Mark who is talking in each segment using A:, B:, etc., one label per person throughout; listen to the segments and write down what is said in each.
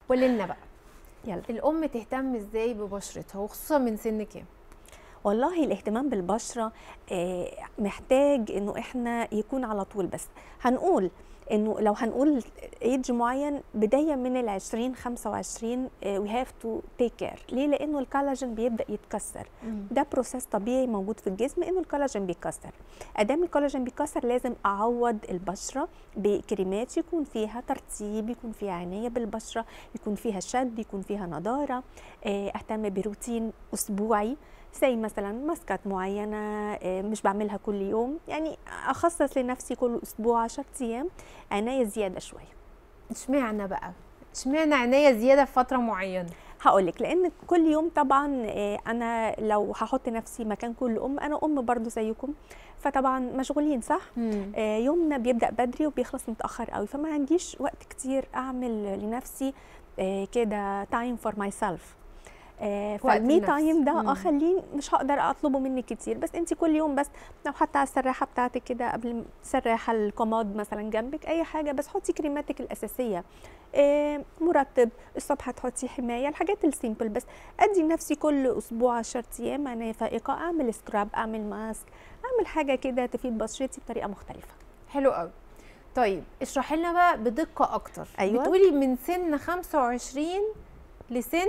A: قولي لنا بقى
B: يلا
A: الام تهتم ازاي ببشرتها وخصوصا من سن كام
B: والله الاهتمام بالبشره آه، محتاج انه احنا يكون على طول بس هنقول انه لو هنقول ايدج معين بدايه من ال 20 25 وي هاف تو تيك كير ليه لانه الكولاجين بيبدا يتكسر ده بروسيس طبيعي موجود في الجسم انه الكولاجين بيتكسر ادام الكولاجين بيتكسر لازم اعوض البشره بكريمات يكون فيها ترطيب يكون فيها عنايه بالبشره يكون فيها شد يكون فيها نضاره آه، اهتم بروتين اسبوعي زي مثلا ماسكات معينه آه، مش بعملها كل يوم يعني اخصص لنفسي كل اسبوع 10 ايام عنايه زياده شويه
A: اشمعنى بقى اشمعنى عنايه زياده في فتره معينه
B: هقول لك لان كل يوم طبعا آه، انا لو هحط نفسي مكان كل ام انا ام برضو زيكم فطبعا مشغولين صح آه، يومنا بيبدا بدري وبيخلص متاخر قوي فما عنديش وقت كتير اعمل لنفسي آه، كده تايم فور ماي سيلف
A: وقت
B: فالمي
A: لنفسي.
B: تايم ده
A: مم.
B: اه خليه مش هقدر اطلبه منك كتير بس انت كل يوم بس لو حتى على السراحه بتاعتك كده قبل السراحه الكومود مثلا جنبك اي حاجه بس حطي كريماتك الاساسيه آه، مرطب الصبح تحطي حمايه الحاجات السيمبل بس ادي نفسي كل اسبوع 10 ايام عنايه فائقه اعمل سكراب اعمل ماسك اعمل حاجه كده تفيد بشرتي بطريقه مختلفه
A: حلو قوي طيب اشرحي لنا بقى بدقه اكتر
B: أيوة.
A: بتقولي من سن 25 لسن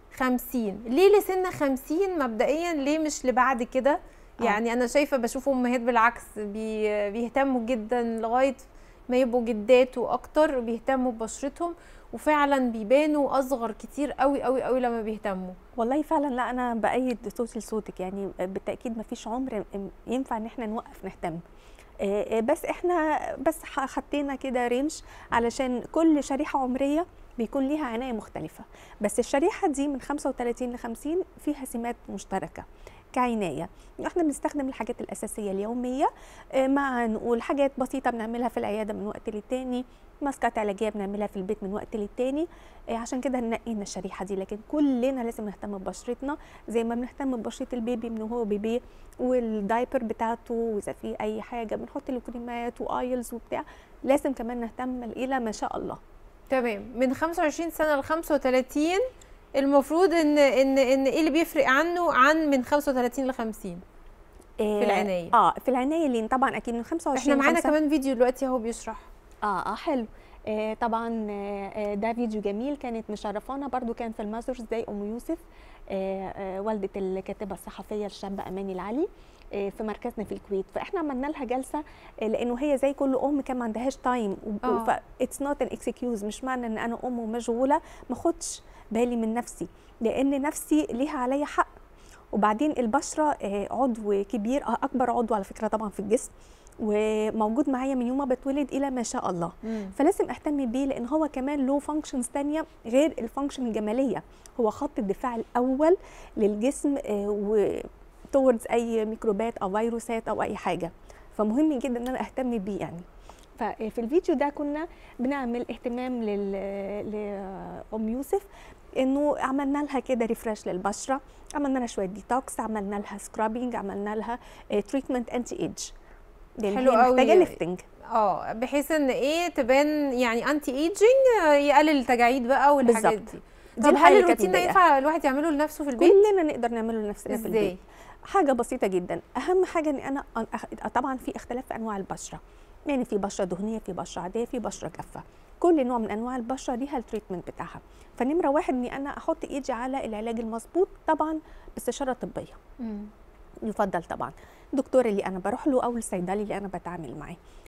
A: 50 ليه لسن 50 مبدئيا ليه مش لبعد كده
B: آه.
A: يعني انا شايفه بشوف امهات بالعكس بي بيهتموا جدا لغايه ما يبقوا جدات واكتر بيهتموا ببشرتهم وفعلا بيبانوا اصغر كتير قوي قوي قوي لما بيهتموا
B: والله فعلا لا انا بايد صوتي لصوتك يعني بالتاكيد ما فيش عمر ينفع ان احنا نوقف نهتم آه، آه، بس احنا بس ح- حطينا كده رينج علشان كل شريحه عمريه بيكون ليها عنايه مختلفه بس الشريحه دي من 35 ل 50 فيها سمات مشتركه كعنايه احنا بنستخدم الحاجات الاساسيه اليوميه آه، مع نقول حاجات بسيطه بنعملها في العياده من وقت للتاني ماسكات علاجيه بنعملها في البيت من وقت للتاني آه، عشان كده نقينا الشريحه دي لكن كلنا لازم نهتم ببشرتنا زي ما بنهتم ببشره البيبي من هو بيبي والدايبر بتاعته واذا في اي حاجه بنحط له كريمات وايلز وبتاع لازم كمان نهتم الى ما شاء الله
A: تمام من 25 سنه ل 35 المفروض ان ان ان ايه اللي بيفرق عنه عن من 35 ل 50
B: في
A: العناية.
B: اه في العنايه اللي طبعا اكيد من 25
A: احنا معانا
B: خمسة-
A: كمان فيديو دلوقتي اهو بيشرح
B: اه اه حلو آه طبعا آه آه، ده فيديو جميل كانت مشرفانا برضو كان في المازرز زي ام يوسف آه آه والده الكاتبه الصحفيه الشابه اماني العلي آه في مركزنا في الكويت فاحنا عملنا لها جلسه آه لانه هي زي كل ام كان ما عندهاش تايم
A: آه.
B: ف اتس نوت ان اكسكيوز مش معنى ان انا ام ومشغوله ما اخدش بالي من نفسي لان نفسي ليها عليا حق وبعدين البشره آه، عضو كبير آه، اكبر عضو على فكره طبعا في الجسم وموجود معايا من يوم ما بتولد الى ما شاء الله فلازم اهتم بيه لان هو كمان له فانكشنز تانية غير الفانكشن الجماليه هو خط الدفاع الاول للجسم آه، و towards اي ميكروبات او فيروسات او اي حاجه فمهم جدا ان انا اهتم بيه يعني ففي الفيديو ده كنا بنعمل اهتمام لل لام يوسف انه عملنا لها كده ريفرش للبشره عملنا لها شويه ديتوكس عملنا لها سكرابينج عملنا لها تريتمنت انتي ايدج لان
A: حلو
B: هي
A: قوي.
B: محتاجه ليفتنج
A: اه بحيث ان ايه تبان يعني انتي ايجينج يقلل التجاعيد بقى والحاجات
B: بالظبط.
A: دي
B: دي
A: طب
B: الحاجة
A: هل
B: اللي كانت
A: الروتين ده
B: مضايقاها.
A: ينفع الواحد يعمله لنفسه في البيت
B: كلنا نقدر نعمله لنفسنا في
A: ازاي
B: البيت حاجه بسيطه جدا اهم حاجه ان انا أخ- طبعا في اختلاف في انواع البشره يعني في بشره دهنيه في بشره عاديه في بشره جافه كل نوع من انواع البشره ليها التريتمنت بتاعها فنمره واحد اني انا احط ايدي على العلاج المظبوط طبعا باستشاره طبيه
A: مم.
B: يفضل طبعا الدكتور اللي انا بروح له او الصيدلي اللي انا بتعامل معاه